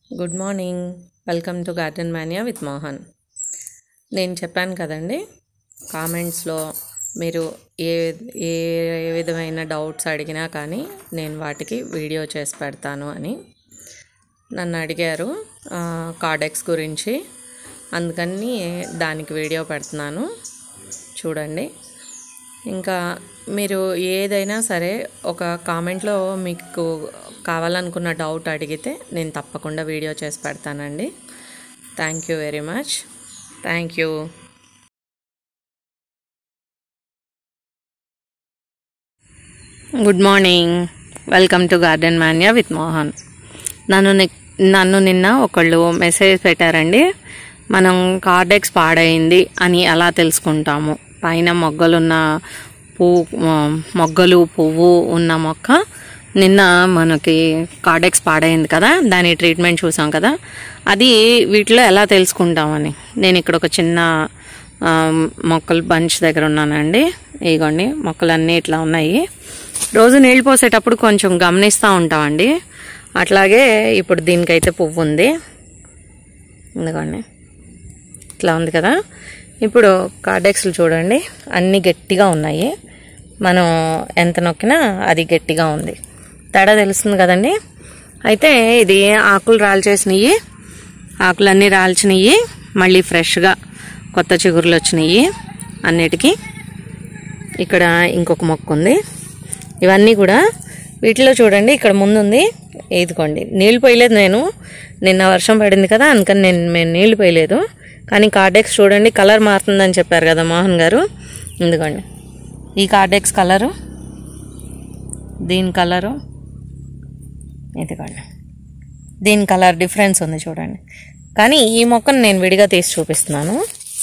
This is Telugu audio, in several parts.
Good morning welcome to Garden Mania with Mohan నేను చెప్పాను కదండి కామెంట్స్లో మీరు ఏ ఏ ఏ విధమైన డౌట్స్ అడిగినా కానీ నేను వాటికి వీడియో చేసి పెడతాను అని నన్ను అడిగారు కార్డెక్స్ గురించి అందుకని దానికి వీడియో పెడుతున్నాను చూడండి ఇంకా మీరు ఏదైనా సరే ఒక కామెంట్లో మీకు కావాలనుకున్న డౌట్ అడిగితే నేను తప్పకుండా వీడియో చేసి పెడతానండి thank you very much thank you good morning welcome to Garden Mania with Mohan నన్ను ని- నన్ను నిన్న ఒకళ్ళు మెసేజ్ పెట్టారండి మనం కార్డెక్స్ పాడైంది అని ఎలా తెలుసుకుంటాము పైన మొగ్గలున్న పువ్వు మొగ్గలు పువ్వు ఉన్న మొక్క నిన్న మనకి కార్డెక్స్ పాడైంది కదా దాని ట్రీట్మెంట్ చూసాం కదా అది వీటిలో ఎలా తెలుసుకుంటామని నేను ఇక్కడ ఒక చిన్న ఆ, మొక్కలు బంచ్ దగ్గర ఉన్నానండి ఇగోండి మొక్కలన్నీ ఇట్లా ఉన్నాయి రోజు నీళ్ళు పోసేటప్పుడు కొంచెం గమనిస్తూ ఉంటామండి అట్లాగే ఇప్పుడు దీనికైతే పువ్వు ఉంది ఎందుకండి ఇట్లా ఉంది కదా ఇప్పుడు కార్డెక్స్లు చూడండి అన్నీ గట్టిగా ఉన్నాయి మనం ఎంత నొక్కినా అది గట్టిగా ఉంది తేడా తెలుస్తుంది కదండి అయితే ఇది ఆకులు రాల్చేసినవి ఆకులన్నీ రాల్చినవి మళ్ళీ ఫ్రెష్గా కొత్త చిగురులు వచ్చినాయి అన్నిటికీ ఇక్కడ ఇంకొక మొక్క ఉంది ఇవన్నీ కూడా వీటిలో చూడండి ఇక్కడ ముందుంది ఇదిగోండి నీళ్ళు పోయలేదు నేను నిన్న వర్షం పడింది కదా అందుకని నేను మేము నీళ్లు పోయలేదు కానీ కార్డెక్స్ చూడండి కలర్ మారుతుందని చెప్పారు కదా మోహన్ గారు ఎందుకండి ఈ కార్డెక్స్ కలరు దీని కలరు ఇదిగోండి దీని కలర్ డిఫరెన్స్ ఉంది చూడండి కానీ ఈ మొక్కను నేను విడిగా తీసి చూపిస్తున్నాను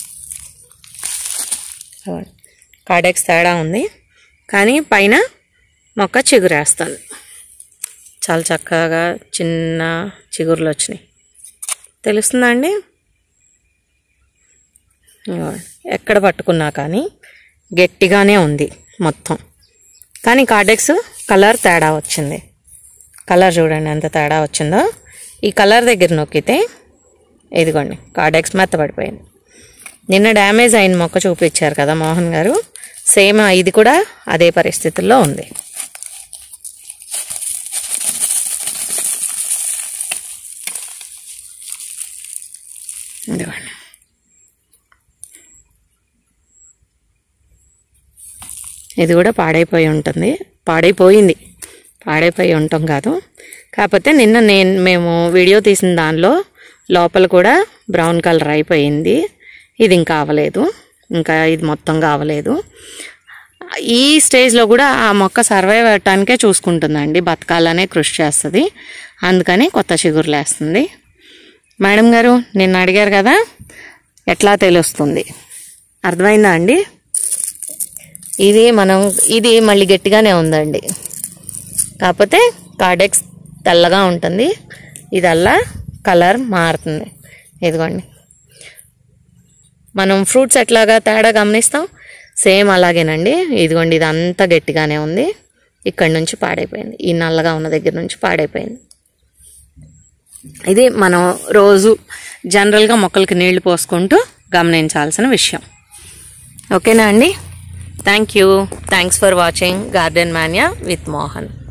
చూడండి. కార్డెక్స్ తేడా ఉంది కానీ పైన మొక్క చిగురేస్తుంది చాలా చక్కగా చిన్న చిగురులు వచ్చినాయి తెలుస్తుందా అండి ఇదిగోండి. ఎక్కడ పట్టుకున్నా కానీ గట్టిగానే ఉంది మొత్తం కానీ కార్డెక్స్ కలర్ తేడా వచ్చింది కలర్ చూడండి ఎంత తేడా వచ్చిందో ఈ కలర్ దగ్గర నొక్కితే ఇదిగోండి కార్డెక్స్ మెత్తబడిపోయింది నిన్న డ్యామేజ్ అయిన మొక్క చూపించారు కదా మోహన్ గారు సేమ్ ఇది కూడా అదే పరిస్థితుల్లో ఉంది ఇదిగోండి ఇది కూడా పాడైపోయి ఉంటుంది పాడైపోయింది పాడైపోయి ఉంటాం కాదు కాకపోతే నిన్న నేను మేము వీడియో తీసిన దానిలో లోపల కూడా బ్రౌన్ కలర్ అయిపోయింది ఇది ఇంకా అవ్వలేదు ఇంకా ఇది మొత్తం కావలేదు ఈ స్టేజ్లో కూడా ఆ మొక్క సర్వైవ్ అవ్వటానికే చూసుకుంటుందండి బతకాలనే కృషి చేస్తుంది అందుకని కొత్త చిగురులు వేస్తుంది మేడం గారు నిన్న అడిగారు కదా ఎట్లా తెలుస్తుంది అర్థమైందా అండి ఇది మనం ఇది మళ్ళీ గట్టిగానే ఉందండి కాకపోతే కార్డెక్స్ తెల్లగా ఉంటుంది ఇదల్లా కలర్ మారుతుంది ఇదిగోండి మనం ఫ్రూట్స్ ఎట్లాగా తేడా గమనిస్తాం సేమ్ అలాగేనండి ఇదిగోండి ఇది అంతా గట్టిగానే ఉంది ఇక్కడి నుంచి పాడైపోయింది ఈ నల్లగా ఉన్న దగ్గర నుంచి పాడైపోయింది ఇది మనం రోజు జనరల్గా మొక్కలకి నీళ్లు పోసుకుంటూ గమనించాల్సిన విషయం ఓకేనా అండి thank you thanks for watching Garden Mania with Mohan